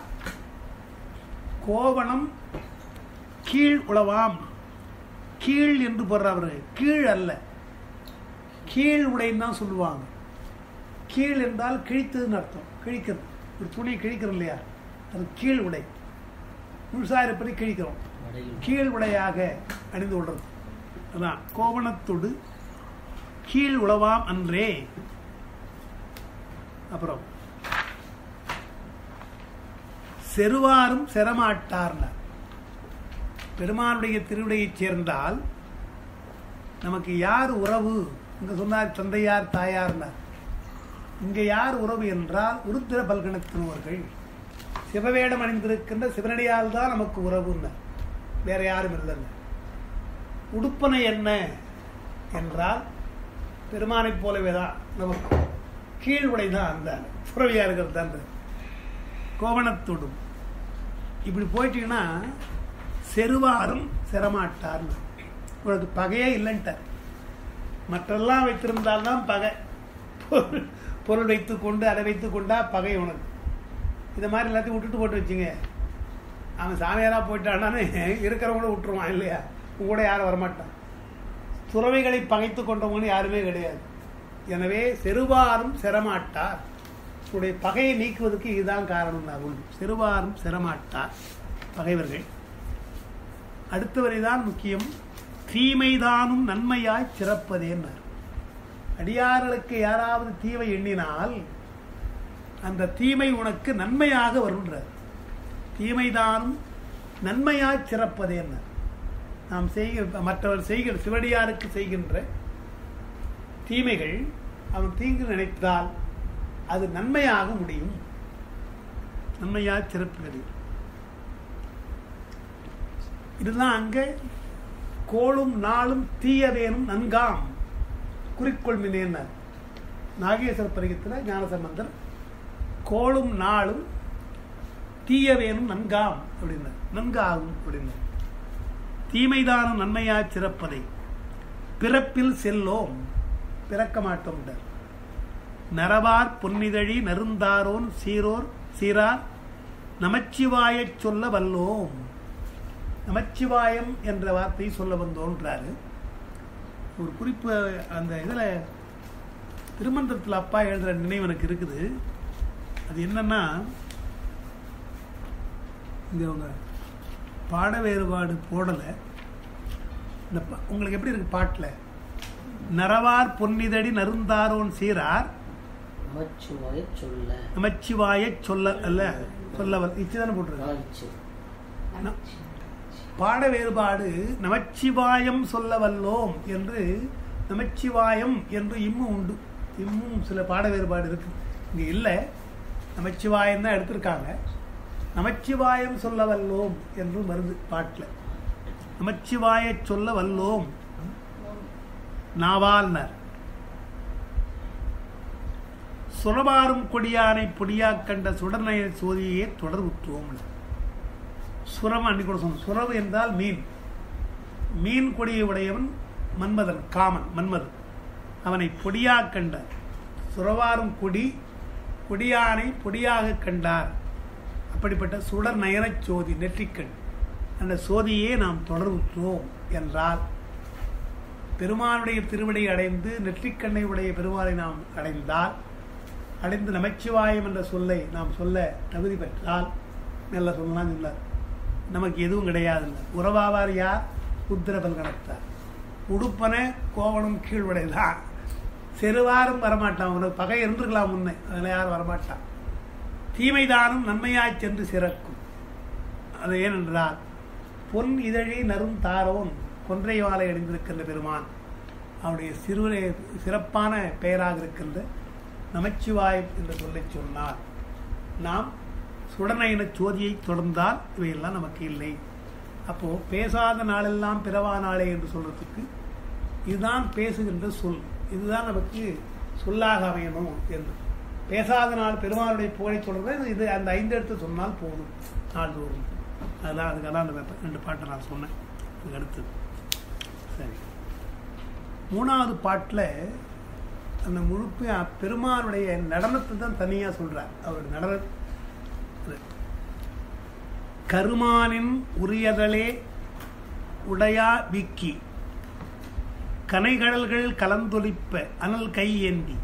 கோவணம் கீழ் உழவாம் கீழ் என்று போடுற அவரு கீழ் அல்ல கீழ் உடைன்னு தான் சொல்லுவாங்க கீழ் என்றால் கிழித்ததுன்னு அர்த்தம் கிழிக்கிறது ஒரு துணியை கிழிக்கிறோம் இல்லையா அது கீழ் உடை முழுசா இருப்பதை கிழிக்கிறோம் கீழ் உடையாக அணிந்து கொள்றது அதான் கோவணத்தொடு கீழ் உழவாம் அன்றே அப்புறம் செருவாரும் செரமாட்டார்னார் பெருமானுடைய திருவிடையைச் சேர்ந்தால் நமக்கு யார் உறவு இங்க சொன்னார் தந்தையார் தாயார்னார் இங்க யார் உறவு என்றால் உருத்திர பல்கணத்தினவர்கள் சிவவேடம் அணிந்திருக்கின்ற சிவனடியால் தான் நமக்கு உறவுன்னார் வேற யாரும் இல்லைன்னு உடுப்பனை என்ன என்றால் பெருமானைப் போலவே தான் நமக்கு கீழ் உடை தான் அந்த புறவியா இருக்கிறது தான் கோவணத்தொடும் இப்படி போயிட்டீங்கன்னா செருவாரும் சிரமாட்டார்னு உனக்கு பகையே இல்லைன்ட்டார் மற்றெல்லாம் வைத்திருந்தால்தான் பகை பொருள் பொருள் வைத்து கொண்டு அதை வைத்து கொண்டா பகை உனக்கு இந்த மாதிரி எல்லாத்தையும் விட்டுட்டு போட்டு வச்சுங்க அவன் சாமியாராக போயிட்டானான்னு இருக்கிறவங்கள விட்டுருவான் இல்லையா உங்க கூட யாரும் வரமாட்டான் துறவைகளை பகைத்து கொண்டவங்கன்னு யாருமே கிடையாது எனவே செருவாரும் சிரமாட்டார் உடைய பகையை நீக்குவதற்கு இதுதான் காரணம் அருள் செருவாரும் சிரமாட்டார் பகைவர்கள் அடுத்தவரை தான் முக்கியம் தீமைதானும் நன்மையாய் சிறப்பதேன்னார் அடியார்களுக்கு யாராவது தீமை எண்ணினால் அந்த தீமை உனக்கு நன்மையாக வருன்றார் தீமைதானும் நன்மையாய் சிறப்பதேன்னார் நாம் செய்கிற மற்றவர் செய்கிற சிவடியாருக்கு செய்கின்ற தீமைகள் அவன் தீங்கு நினைத்தால் அது நன்மையாக முடியும் நன்மையாக சிறப்புகிறது இதுதான் அங்கே கோளும் நாளும் தீயவேனும் நன்காம் குறிக்கொள்மினேன்னார் நாகேஸ்வர பரிகத்தில் ஞானசம்பந்தர் கோளும் நாளும் தீயவேனும் நன்காம் அப்படின்னார் நன்காகும் அப்படின்னார் தீமைதானும் நன்மையா சிறப்பதை பிறப்பில் செல்லோம் பிறக்க மாட்டோம் நரவார் பொன்னிதழி நருந்தாரோன் சீரோர் சீரார் நமச்சிவாயச் சொல்ல வல்லோம் நமச்சிவாயம் என்ற வார்த்தையை சொல்ல வந்தோன்றாரு ஒரு குறிப்பு அந்த இதில் திருமந்திரத்தில் அப்பா எழுதுகிற நினைவு எனக்கு இருக்குது அது என்னன்னா இங்கே அவங்க பாட வேறுபாடு போடலை இந்த பா- உங்களுக்கு எப்படி இருக்கு பாட்டில் நரவார் பொன்னிதடி நருந்தாரோன் சீரார் நமச்சிவாய சொல்ல நமச்சிவாய சொல்ல அல்ல சொல்லவல் இச்சுதானே போட்டிருக்காங்க நாய்ச்சு ந- பாட வேறுபாடு நமச்சிவாயம் சொல்ல வல்லோம் என்று நமச்சிவாயம் என்று இம்மும் உண்டு இம்மும் சில பாட வேறுபாடு இருக்கு இங்க இல்லை நமச்சிவாயம் தான் எடுத்திருக்காங்க நமச்சிவாயம் சொல்ல வல்லோம் என்று வருது பாட்டில் நமச்சிவாய சொல்ல வல்லோம் நாவால்னர் சுரபாரும் கொடியானை பொடியாக் கண்ட சுடர்நய சோதியே தொடர் உற்றுவோம் சுரம் அன்னைக்கு கூட சொன்னோம் சுரவு என்றால் மீன் மீன் கொடியை உடையவன் மன்மதன் காமன் மன்மதன் அவனை பொடியாக கண்டார் சுரவாரும் கொடி கொடியானை பொடியாக கண்டார் அப்படிப்பட்ட சுடர் நயனச் சோதி நெற்றிக்கண் அந்த சோதியே நாம் தொடர்வுற்றோம் என்றால் பெருமானுடைய திருவிடை அடைந்து நெற்றிக்கண்ணை உடைய பெருமானை நாம் அடைந்தால் அடைந்து நமச்சிவாயம் என்ற சொல்லை நாம் சொல்ல தகுதி பெற்றால் நல்ல சொல்லலாம் சொன்னார் நமக்கு எதுவும் கிடையாதுல்ல உறவாவார் யார் உத்திரபல் கணத்தார் உடுப்பன கோவணம் கீழ்வடைதான் செருவாரும் வரமாட்டான் உனக்கு பகை இருந்திருக்கலாம் முன்னே அதில் யாரும் வரமாட்டான் தீமைதானும் நன்மையாய் சென்று சிறக்கும் அது ஏனென்றால் பொன் இதழி நரும் தாரோன் கொன்றை வாழை அடைந்திருக்கின்ற பெருமான் அவருடைய சிறுவரை சிறப்பான பெயராக இருக்கின்ற நமச்சிவாயம் என்று சொல்லிச் சொன்னார் நாம் சுடநயன சோதியை தொடர்ந்தால் இவையெல்லாம் நமக்கு இல்லை அப்போ பேசாத நாளெல்லாம் பிறவா நாளே என்று சொல்றதுக்கு இதுதான் பேசுகின்ற சொல் இதுதான் நமக்கு சொல்லாக அமையணும் என்று பேசாத நாள் பெருமானுடைய புகழை தொடர்ந்து இது அந்த ஐந்து எடுத்து சொன்னால் போதும் நாள்தோறும் அதுதான் அதுக்கெல்லாம் அந்த வெப்ப- ரெண்டு பாட்டை நான் சொன்னேன் அதுக்கு அடுத்தது சரி மூணாவது பாட்டில் அந்த முழுப்பு பெருமானுடைய நடனத்தை தான் தனியாக சொல்றார் அவர் நடன இது. கருமானின் உரியதலே உடையா விக்கி கனைகடல்கள் கலந்தொலிப்ப அனல் கை ஏந்தி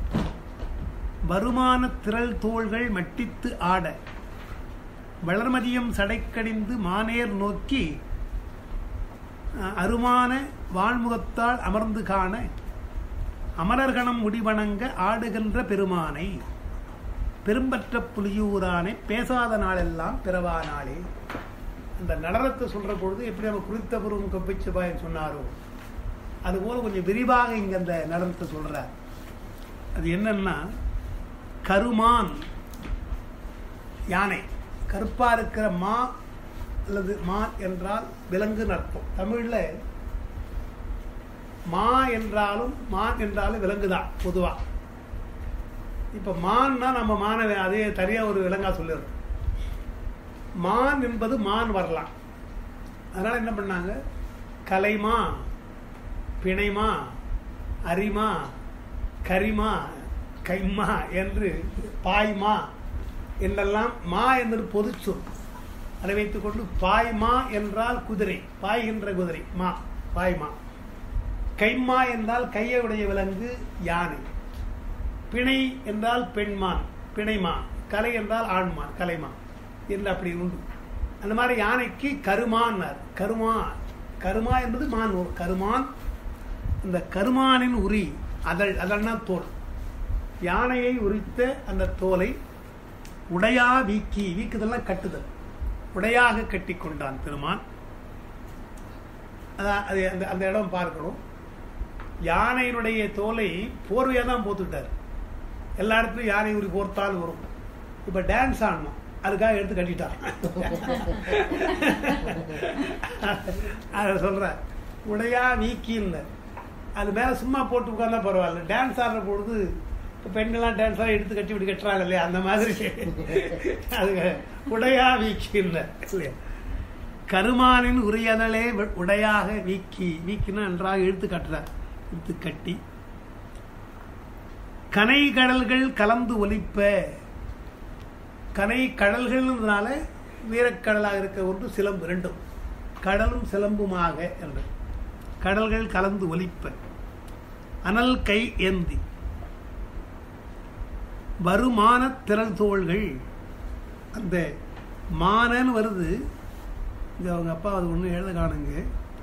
வருமான திரள் தோள்கள் மட்டித்து ஆட வளர்மதியம் சடைக்கடிந்து மானேர் நோக்கி அஹ், அருமான வான்முகத்தால் அமர்ந்து காண அமரர்கணம் முடிவணங்க ஆடுகின்ற பெருமானை பெரும்பற்ற புலியூரானை பேசாத நாளெல்லாம் பிறவா நாளே அந்த நடனத்தை சொல்ற பொழுது எப்படி நம்ம குறித்த புறம் கொப்பிச்சுபாயன் சொன்னாரோ அதுபோல கொஞ்சம் விரிவாக இங்க அந்த நடனத்தை சொல்றார் அது என்னன்னா கருமான் யானை கருப்பா இருக்கிற மா அல்லது மான் என்றால் விலங்குன்னு அர்த்தம் தமிழ்ல மா என்றாலும் மான் என்றாலும் விலங்குதான் பொதுவா இப்ப மான்னா நம்ம மான அதே தனியா ஒரு விலங்கா சொல்லிடுறோம் மான் என்பது மான் வரலாம் அதனால என்ன பண்ணாங்க கலைமா பிணைமா அரிமா கரிமா கைமா என்று பாய்மா என்றெல்லாம் மா என்பது பொதுச்சொல் அதை வைத்துக்கொண்டு பாய்மா என்றால் குதிரை பாய்கின்ற குதிரை மா பாய்மா கைமா என்றால் கையை உடைய விலங்கு யானை பிணை என்றால் பெண்மான் பிணைமா கலை என்றால் ஆண்மான் கலைமான் என்று அப்படி உண்டு அந்த மாதிரி யானைக்கு கருமான்னார் கருமா கருமா என்பது மான் ஒரு கருமான் இந்த கருமானின் உரி அதழ் அதழ்னா தோல் யானையை உரித்த அந்த தோலை உடையா வீக்கி வீக்குதெல்லாம் கட்டுதல் உடையாக கட்டி கொண்டான் பெருமான் அதான் அது அந்த அந்த இடம் பார்க்கணும் யானையினுடைய தோலை போர்வையாக தான் போத்துட்டார் எல்லா இடத்துலையும் யானை உரி போர்த்தாலும் வரும் இப்போ டான்ஸ் ஆடணும் அதுக்காக எடுத்து கட்டிட்டார் அதை சொல்கிறேன் உடையா வீக்கின்னு அது மேலே சும்மா போட்டு உட்காந்தா பரவாயில்ல டான்ஸ் ஆடுற பொழுது இப்போ பெண்கள்லாம் டான்ஸ் ஆடி எடுத்து கட்டி இப்படி கட்டுறாங்க இல்லையா அந்த மாதிரி அது உடையா வீக்கின்னு இல்லையா கருமானின் உரியதலே உடையாக வீக்கி வீக்கினா நன்றாக இழுத்து கட்டுறார் இழுத்து கட்டி கனை கடல்கள் கலந்து ஒலிப்ப கனை கடல்கள்ன்றதுனால வீரக்கடலாக இருக்க ஒன்று சிலம்பு ரெண்டும் கடலும் சிலம்புமாக என்று கடல்கள் கலந்து ஒலிப்ப அனல் கை ஏந்தி வருமான திரள் தோள்கள் அந்த மானன்னு வருது இது அவங்க அப்பா அது ஒன்றும் எழுத காணுங்க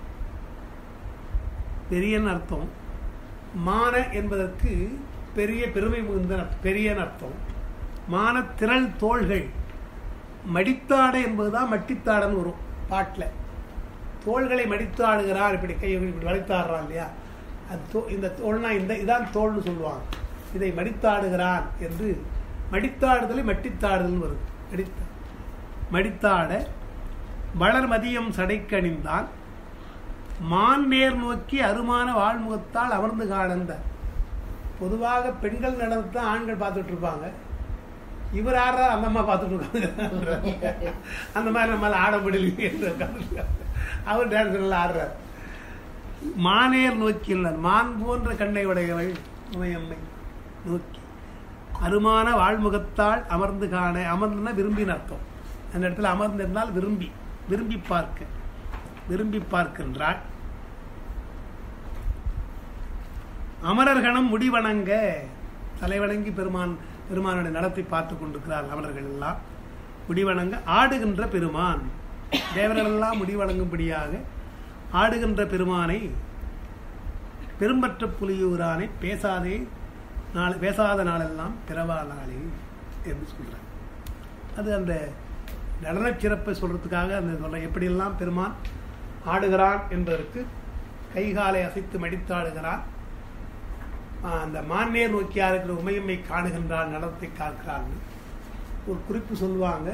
பெரியன்னு அர்த்தம் மான என்பதற்கு பெரிய பெருமை மிகுந்த பெரியன்னு அர்த்தம் மான திரள் தோள்கள் மடித்தாடை என்பதுதான் மட்டித்தாடன்னு வரும் பாட்டில் தோள்களை மடித்து ஆடுகிறார் இப்படி கை இப்படி வளைத்தாடுறான் இல்லையா அது தோ இந்த தோல்னா இந்த இதான் தோல்னு சொல்லுவாங்க இதை மடித்தாடுகிறான் என்று மடித்தாடுதலை மட்டித்தாடுதல் வருது மடித்த மடித்தாட வளர் மதியம் சடைக்கணிந்தான் மான் நேர் நோக்கி அருமான வாழ்முகத்தால் அமர்ந்து காணந்த பொதுவாக பெண்கள் நடனத்தை ஆண்கள் பார்த்துட்டு இருப்பாங்க இவர் ஆடுறா அந்த அம்மா பார்த்துட்டு இருக்காங்க அந்த மாதிரி நம்மளால ஆட முடியலையே அவர் டான்ஸ் நல்லா ஆடுறார் மானேர் நோக்கி மான் போன்ற கண்ணை உடையவள் உமையம்மை நோக்கி அருமான வாழ்முகத்தால் அமர்ந்து காண அமர்ந்துன்னா விரும்பின அர்த்தம் அந்த இடத்துல அமர்ந்திருந்தால் விரும்பி விரும்பி பார்க்க விரும்பி பார்க்கின்றாள் அமரர்கணம் முடிவணங்க தலைவணங்கி பெருமான் பெருமானுடைய நடத்தை பார்த்து கொண்டிருக்கிறார் அமரர்கள் எல்லாம் முடிவணங்க ஆடுகின்ற பெருமான் தேவர்கள் எல்லாம் முடிவணங்கும்படியாக ஆடுகின்ற பெருமானை பெரும்பற்ற புலியூரானை பேசாதே நாள் பேசாத நாளெல்லாம் பிறவா நாளே என்று சொல்கிறார் அது அந்த நடன சிறப்பை சொல்றதுக்காக அந்த சொல்ற எப்படியெல்லாம் பெருமான் ஆடுகிறான் என்பதற்கு கைகாலை அசைத்து மடித்தாடுகிறான் அந்த மான்னேர் நோக்கியா இருக்கிற உமையம்மை காணுகின்றான் நடனத்தை காக்கிறான் ஒரு குறிப்பு சொல்லுவாங்க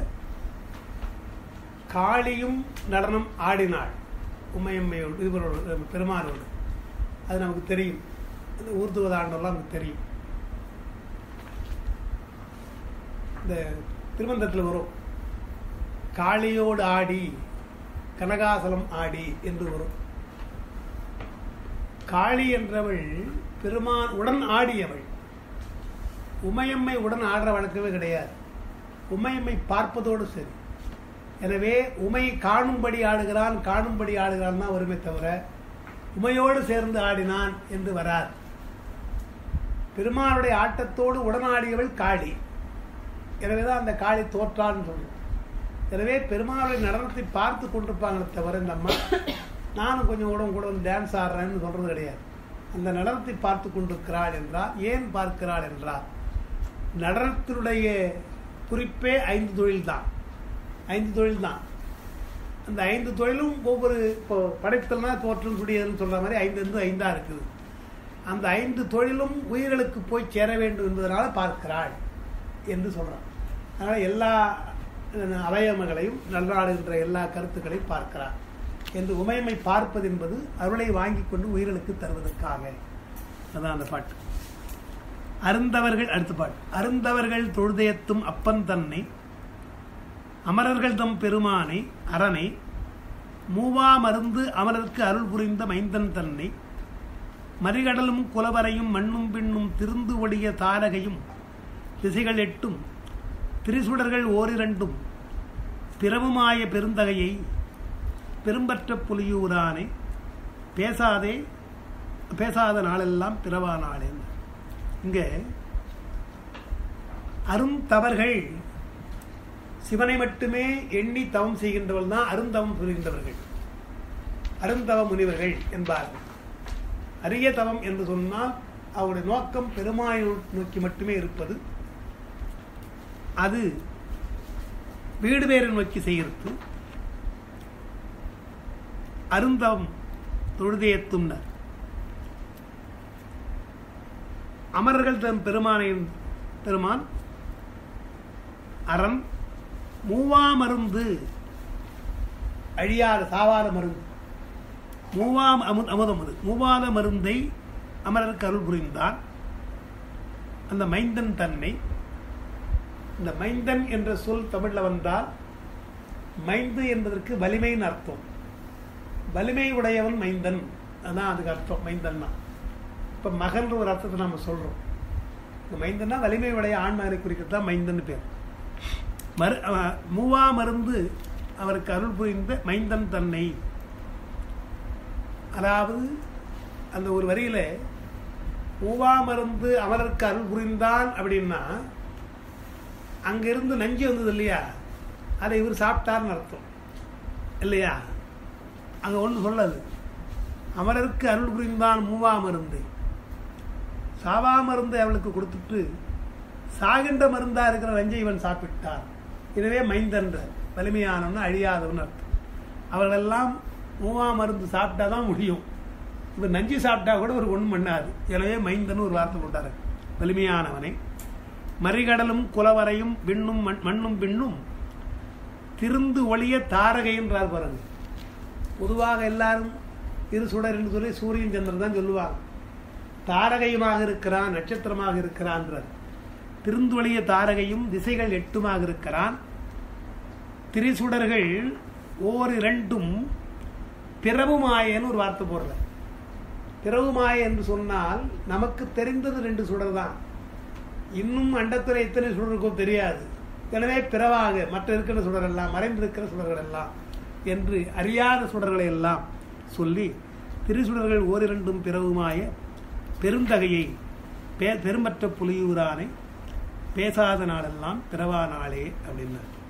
காளியும் நடனம் ஆடினாள் உமையம்மையோடு இவரோடு பெருமானோடு அது நமக்கு தெரியும் அந்த ஊர்துவதாண்டெல்லாம் நமக்கு தெரியும் இந்த திருமந்தத்தில் வரும் காளியோடு ஆடி கனகாசலம் ஆடி என்று வரும் காளி என்றவள் பெருமான் உடன் ஆடியவள் உமையம்மை உடன் ஆடுற வழக்கமே கிடையாது உமையம்மை பார்ப்பதோடு சரி எனவே உமை காணும்படி ஆடுகிறான் காணும்படி ஆடுகிறான் தான் வருமே தவிர உமையோடு சேர்ந்து ஆடினான் என்று வரார் பெருமானுடைய ஆட்டத்தோடு உடனாடியவள் காளி எனவேதான் அந்த காளி தோற்றான்னு சொல்றோம் எனவே பெருமாளுடைய நடனத்தை பார்த்து கொண்டிருப்பாங்களே தவிர இந்த அம்மா நானும் கொஞ்சம் கூட கூட வந்து டான்ஸ் ஆடுறேன்னு சொல்றது கிடையாது அந்த நடனத்தை பார்த்து கொண்டிருக்கிறாள் என்றால் ஏன் பார்க்கிறாள் என்றால் நடனத்தினுடைய குறிப்பே ஐந்து தொழில் தான் ஐந்து தொழில் தான் அந்த ஐந்து தொழிலும் ஒவ்வொரு இப்போ படைத்தல்னா தோற்றம் சுடியதுன்னு சொல்ற மாதிரி ஐந்து ஐந்து ஐந்தா இருக்குது அந்த ஐந்து தொழிலும் உயிர்களுக்கு போய் சேர வேண்டும் என்பதனால பார்க்கிறாள் என்று சொல்றான் அதனால எல்லா அவயவங்களையும் நல்லாடுகின்ற எல்லா கருத்துக்களையும் பார்க்கிறார் என்று உமையமை பார்ப்பது என்பது அருளை வாங்கி கொண்டு உயிர்களுக்கு தருவதற்காக அதான் அந்த பாட்டு அருந்தவர்கள் அடுத்த பாட்டு அருந்தவர்கள் தொழுதயத்தும் அப்பன் தன்னை அமரர்கள் தம் பெருமானை அரணை மூவா மருந்து அமரருக்கு அருள் புரிந்த மைந்தன் தன்னை மறிகடலும் குலவரையும் மண்ணும் பின்னும் திருந்து ஒளிய தாரகையும் திசைகள் எட்டும் திரிசுடர்கள் ஓரிரண்டும் பிறவுமாய பெருந்தகையை பெரும்பற்ற புலியூரானே பேசாதே பேசாத நாளெல்லாம் பிறவா நாளே இங்கே அருந்தவர்கள் சிவனை மட்டுமே எண்ணி தவம் செய்கின்றவர்கள் தான் அருந்தவம் புரிகின்றவர்கள் அருந்தவ முனிவர்கள் என்பார்கள் அரிய தவம் என்று சொன்னால் அவருடைய நோக்கம் பெருமாயை நோக்கி மட்டுமே இருப்பது அது வீடு பேரை நோக்கி செய்கிறது அருந்தவம் தொழுதேத்தும்னர் அமரர்கள் தம் பெருமானின் பெருமான் அறம் மூவா மருந்து அழியாத சாவாத மருந்து மூவா அமு அமுதம் அது மூவாத மருந்தை அமரருக்கு அருள் புரிந்தான் அந்த மைந்தன் தன்னை இந்த மைந்தன் என்ற சொல் தமிழில் வந்தால் மைந்து என்பதற்கு வலிமைன்னு அர்த்தம் வலிமை உடையவன் மைந்தன் அதான் அதுக்கு அர்த்தம் மைந்தன்னா இப்போ மகன்ற ஒரு அர்த்தத்தை நம்ம சொல்கிறோம் இந்த மைந்தன்னா வலிமை உடைய ஆண்மகனை குறிக்கிறது தான் மைந்தன் பேர் மறு அவ- மூவா மருந்து அவருக்கு அருள் புரிந்த மைந்தன் தன்னை அதாவது அந்த ஒரு வரியில மூவா மருந்து அவருக்கு அருள் புரிந்தான் அப்படின்னா அங்கிருந்து நஞ்சு வந்தது இல்லையா அதை இவர் சாப்பிட்டார்னு அர்த்தம் இல்லையா அங்க ஒன்று சொல்லது அமரருக்கு அருள் புரிந்தான் மூவா மருந்து சாவா மருந்து அவளுக்கு கொடுத்துட்டு சாகின்ற மருந்தா இருக்கிற நஞ்சை இவன் சாப்பிட்டார் எனவே மைந்தன்ற வலிமையானவன் அழியாதவன் அர்த்தம் அவர்களெல்லாம் மூவா மருந்து சாப்பிட்டா தான் முடியும் இவர் நஞ்சு சாப்பிட்டா கூட ஒரு ஒன்றும் பண்ணாது எனவே மைந்தன் ஒரு வார்த்தை போட்டாரு வலிமையானவனை மறிகடலும் குலவரையும் விண்ணும் மண்- மண்ணும் பின்னும் திருந்து ஒளிய தாரகை என்றார் பாருங்க பொதுவாக எல்லாரும் இரு சுடர் என்று சொல்லி சூரியன் சந்திரன் தான் சொல்லுவாங்க தாரகையுமாக இருக்கிறான் நட்சத்திரமாக இருக்கிறான்றார் திருந்தொழிய தாரகையும் திசைகள் எட்டுமாக இருக்கிறான் திரிசுடர்கள் ஓரிரண்டும் பிறவுமாயன்னு ஒரு வார்த்தை போடுற பிறவுமாய என்று சொன்னால் நமக்கு தெரிந்தது ரெண்டு சுடர் தான் இன்னும் அண்டத்தில் எத்தனை சுடர் இருக்கோ தெரியாது எனவே பிறவாக மற்ற இருக்கிற சுடர் எல்லாம் மறைந்திருக்கிற சுடர்கள் எல்லாம் என்று அறியாத சுடர்களை எல்லாம் சொல்லி திரிசுடர்கள் ஓரிரண்டும் பிறவுமாய பெருந்தகையை பே பெரும்பற்ற புலியூரானை பேசாத நாளெல்லாம் பிறவா நாளே அப்படின்னார்